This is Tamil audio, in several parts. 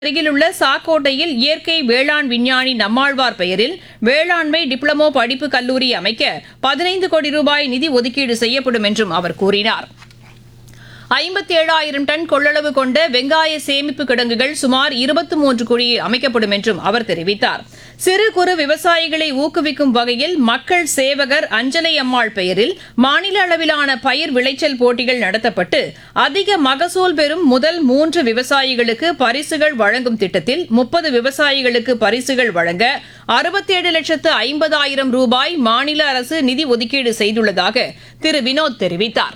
அருகிலுள்ள சாக்கோட்டையில் இயற்கை வேளாண் விஞ்ஞானி நம்மாழ்வார் பெயரில் வேளாண்மை டிப்ளமோ படிப்பு கல்லூரி அமைக்க பதினைந்து கோடி ரூபாய் நிதி ஒதுக்கீடு செய்யப்படும் என்றும் அவர் கூறினார் ஐம்பத்தி ஏழாயிரம் டன் கொள்ளளவு கொண்ட வெங்காய சேமிப்பு கிடங்குகள் சுமார் இருபத்தி மூன்று கோடியில் அமைக்கப்படும் என்றும் அவர் தெரிவித்தார் சிறு குறு விவசாயிகளை ஊக்குவிக்கும் வகையில் மக்கள் சேவகர் அஞ்சலை அம்மாள் பெயரில் மாநில அளவிலான பயிர் விளைச்சல் போட்டிகள் நடத்தப்பட்டு அதிக மகசூல் பெறும் முதல் மூன்று விவசாயிகளுக்கு பரிசுகள் வழங்கும் திட்டத்தில் முப்பது விவசாயிகளுக்கு பரிசுகள் வழங்க அறுபத்தேழு லட்சத்து ஐம்பதாயிரம் ரூபாய் மாநில அரசு நிதி ஒதுக்கீடு செய்துள்ளதாக திரு வினோத் தெரிவித்தார்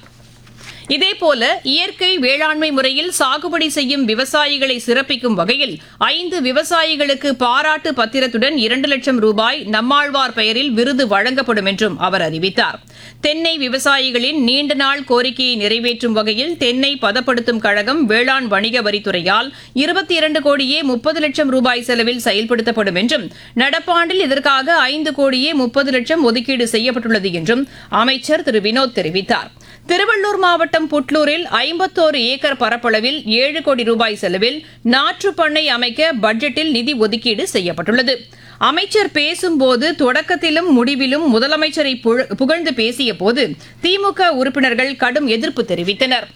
இதேபோல இயற்கை வேளாண்மை முறையில் சாகுபடி செய்யும் விவசாயிகளை சிறப்பிக்கும் வகையில் ஐந்து விவசாயிகளுக்கு பாராட்டு பத்திரத்துடன் இரண்டு லட்சம் ரூபாய் நம்மாழ்வார் பெயரில் விருது வழங்கப்படும் என்றும் அவர் அறிவித்தார் தென்னை விவசாயிகளின் நீண்ட நாள் கோரிக்கையை நிறைவேற்றும் வகையில் தென்னை பதப்படுத்தும் கழகம் வேளாண் வணிக வரித்துறையால் இருபத்தி இரண்டு கோடியே முப்பது லட்சம் ரூபாய் செலவில் செயல்படுத்தப்படும் என்றும் நடப்பாண்டில் இதற்காக ஐந்து கோடியே முப்பது லட்சம் ஒதுக்கீடு செய்யப்பட்டுள்ளது என்றும் அமைச்சர் திரு வினோத் தெரிவித்தார் திருவள்ளூர் மாவட்டம் புட்லூரில் ஐம்பத்தோரு ஏக்கர் பரப்பளவில் ஏழு கோடி ரூபாய் செலவில் நாற்று பண்ணை அமைக்க பட்ஜெட்டில் நிதி ஒதுக்கீடு செய்யப்பட்டுள்ளது அமைச்சர் பேசும்போது தொடக்கத்திலும் முடிவிலும் முதலமைச்சரை புழ- புகழ்ந்து பேசிய போது திமுக உறுப்பினர்கள் கடும் எதிர்ப்பு தெரிவித்தனர்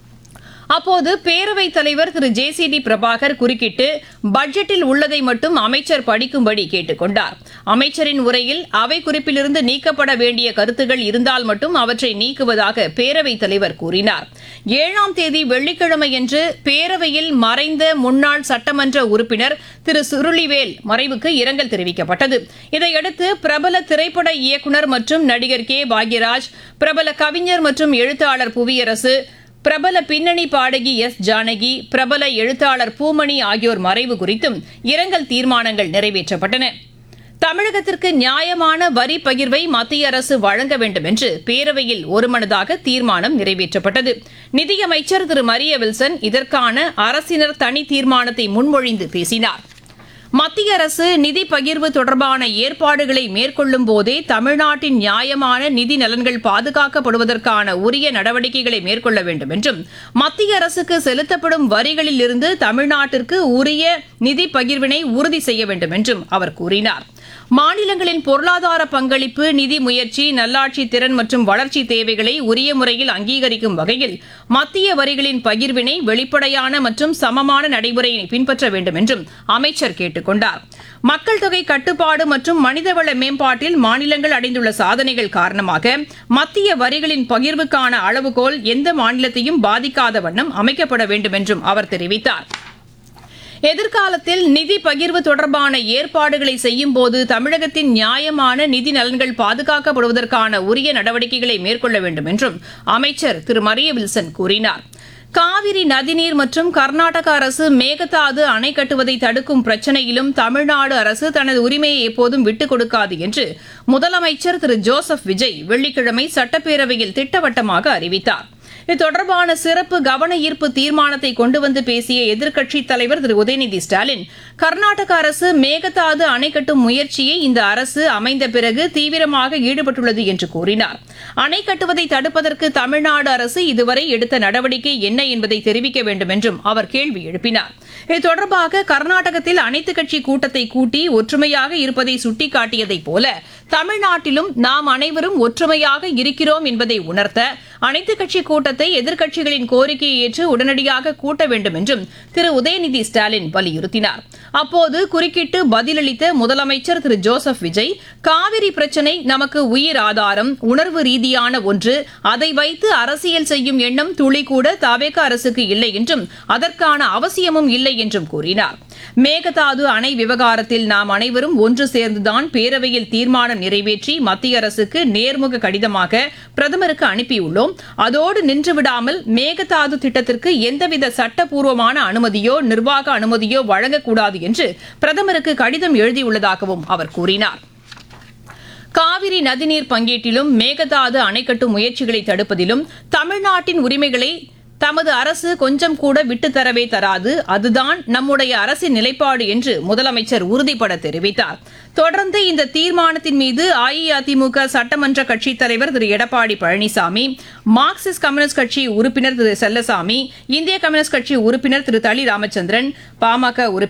அப்போது பேரவைத் தலைவர் Thiru J C D Prabhakar குறுக்கிட்டு பட்ஜெட்டில் உள்ளதை மட்டும் அமைச்சர் படிக்கும்படி கேட்டுக் கொண்டார் அமைச்சரின் உரையில் அவை குறிப்பிலிருந்து நீக்கப்பட வேண்டிய கருத்துகள் இருந்தால் மட்டும் அவற்றை நீக்குவதாக பேரவைத் தலைவர் கூறினார் ஏழாம் தேதி வெள்ளிக்கிழமையன்று பேரவையில் மறைந்த முன்னாள் சட்டமன்ற உறுப்பினர் திரு சுருளிவேல் மறைவுக்கு இரங்கல் தெரிவிக்கப்பட்டது இதையடுத்து பிரபல திரைப்பட இயக்குநர் மற்றும் நடிகர் கே பாக்யராஜ் பிரபல கவிஞர் மற்றும் எழுத்தாளர் புவியரசு பிரபல பின்னணி பாடகி எஸ் ஜானகி பிரபல எழுத்தாளர் பூமணி ஆகியோர் மறைவு குறித்தும் இரங்கல் தீர்மானங்கள் நிறைவேற்றப்பட்டன தமிழகத்திற்கு நியாயமான வரி பகிர்வை மத்திய அரசு வழங்க வேண்டும் என்று பேரவையில் ஒருமனதாக தீர்மானம் நிறைவேற்றப்பட்டது நிதியமைச்சர் திரு மரிய வில்சன் இதற்கான அரசினர் தனி தீர்மானத்தை முன்மொழிந்து பேசினார் மத்திய அரசு நிதி பகிர்வு தொடர்பான ஏற்பாடுகளை மேற்கொள்ளும் போதே தமிழ்நாட்டின் நியாயமான நிதி நலன்கள் பாதுகாக்கப்படுவதற்கான உரிய நடவடிக்கைகளை மேற்கொள்ள வேண்டும் என்றும் மத்திய அரசுக்கு செலுத்தப்படும் வரிகளில் இருந்து தமிழ்நாட்டிற்கு உரிய நிதி பகிர்வினை உறுதி செய்ய வேண்டும் என்றும் அவர் கூறினார் மாநிலங்களின் பொருளாதார பங்களிப்பு நிதி முயற்சி நல்லாட்சி திறன் மற்றும் வளர்ச்சி தேவைகளை உரிய முறையில் அங்கீகரிக்கும் வகையில் மத்திய வரிகளின் பகிர்வினை வெளிப்படையான மற்றும் சமமான நடைமுறையை பின்பற்ற வேண்டும் என்றும் அமைச்சர் கேட்டுக் கொண்டார் மக்கள் தொகை கட்டுப்பாடு மற்றும் மனிதவள மேம்பாட்டில் மாநிலங்கள் அடைந்துள்ள சாதனைகள் காரணமாக மத்திய வரிகளின் பகிர்வுக்கான அளவுகோல் எந்த மாநிலத்தையும் பாதிக்காத வண்ணம் அமைக்கப்பட வேண்டும் என்றும் அவர் தெரிவித்தார் எதிர்காலத்தில் நிதி பகிர்வு தொடர்பான ஏற்பாடுகளை செய்யும் போது தமிழகத்தின் நியாயமான நிதி நலன்கள் பாதுகாக்கப்படுவதற்கான உரிய நடவடிக்கைகளை மேற்கொள்ள வேண்டும் என்றும் அமைச்சர் திரு மரிய வில்சன் கூறினார் காவிரி நதிநீர் மற்றும் கர்நாடக அரசு மேகதாது அணை கட்டுவதை தடுக்கும் பிரச்சினையிலும் தமிழ்நாடு அரசு தனது உரிமையை எப்போதும் விட்டுக் கொடுக்காது என்று முதலமைச்சர் திரு ஜோசப் விஜய் வெள்ளிக்கிழமை சட்டப்பேரவையில் திட்டவட்டமாக அறிவித்தார் இது தொடர்பான சிறப்பு கவன ஈர்ப்பு தீர்மானத்தை கொண்டு வந்து பேசிய எதிர்க்கட்சித் தலைவர் திரு உதயநிதி ஸ்டாலின் கர்நாடக அரசு மேகதாது அணை கட்டும் முயற்சியை இந்த அரசு அமைந்த பிறகு தீவிரமாக ஈடுபட்டுள்ளது என்று கூறினார் அணை கட்டுவதை தடுப்பதற்கு தமிழ்நாடு அரசு இதுவரை எடுத்த நடவடிக்கை என்ன என்பதை தெரிவிக்க வேண்டும் என்றும் அவர் கேள்வி எழுப்பினார் இது தொடர்பாக கர்நாடகத்தில் அனைத்துக் கட்சி கூட்டத்தை கூட்டி ஒற்றுமையாக இருப்பதை சுட்டிக்காட்டியதைப் போல தமிழ்நாட்டிலும் நாம் அனைவரும் ஒற்றுமையாக இருக்கிறோம் என்பதை உணர்த்த அனைத்துக் கட்சி கூட்டத்தை எதிர்க்கட்சிகளின் கோரிக்கையை ஏற்று உடனடியாக கூட்ட வேண்டும் என்றும் திரு உதயநிதி ஸ்டாலின் வலியுறுத்தினார் அப்போது குறுக்கிட்டு பதிலளித்த முதலமைச்சர் திரு ஜோசப் விஜய் காவிரி பிரச்சினை நமக்கு உயிர் ஆதாரம் உணர்வு ரீதியான ஒன்று அதை வைத்து அரசியல் செய்யும் எண்ணம் துளி கூட தவேக அரசுக்கு இல்லை என்றும் அதற்கான அவசியமும் இல்லை என்றும் கூறினார் மேகதாது அணை விவகாரத்தில் நாம் அனைவரும் ஒன்று சேர்ந்துதான் பேரவையில் தீர்மானம் நிறைவேற்றி மத்திய அரசுக்கு நேர்முக கடிதமாக பிரதமருக்கு அனுப்பியுள்ளோம் அதோடு நின்றுவிடாமல் மேகதாது திட்டத்திற்கு எந்தவித சட்டப்பூர்வமான அனுமதியோ நிர்வாக அனுமதியோ வழங்கக்கூடாது என்று பிரதமருக்கு கடிதம் எழுதியுள்ளதாகவும் அவர் கூறினார் காவிரி நதிநீர் பங்கீட்டிலும் மேகதாது அணை கட்டும் முயற்சிகளை தடுப்பதிலும் தமிழ்நாட்டின் உரிமைகளை தமது அரசு கொஞ்சம் கூட விட்டுத்தரவே தராது அதுதான் நம்முடைய அரசின் நிலைப்பாடு என்று முதலமைச்சர் உறுதிபட தெரிவித்தார் தொடர்ந்து இந்த தீர்மானத்தின் மீது அஇஅதிமுக சட்டமன்ற கட்சித் தலைவர் திரு எடப்பாடி பழனிசாமி மார்க்சிஸ்ட் கம்யூனிஸ்ட் கட்சி உறுப்பினர் திரு செல்லசாமி இந்திய கம்யூனிஸ்ட் கட்சி உறுப்பினர் திரு தளி ராமச்சந்திரன் பாமக உறுப்பினர்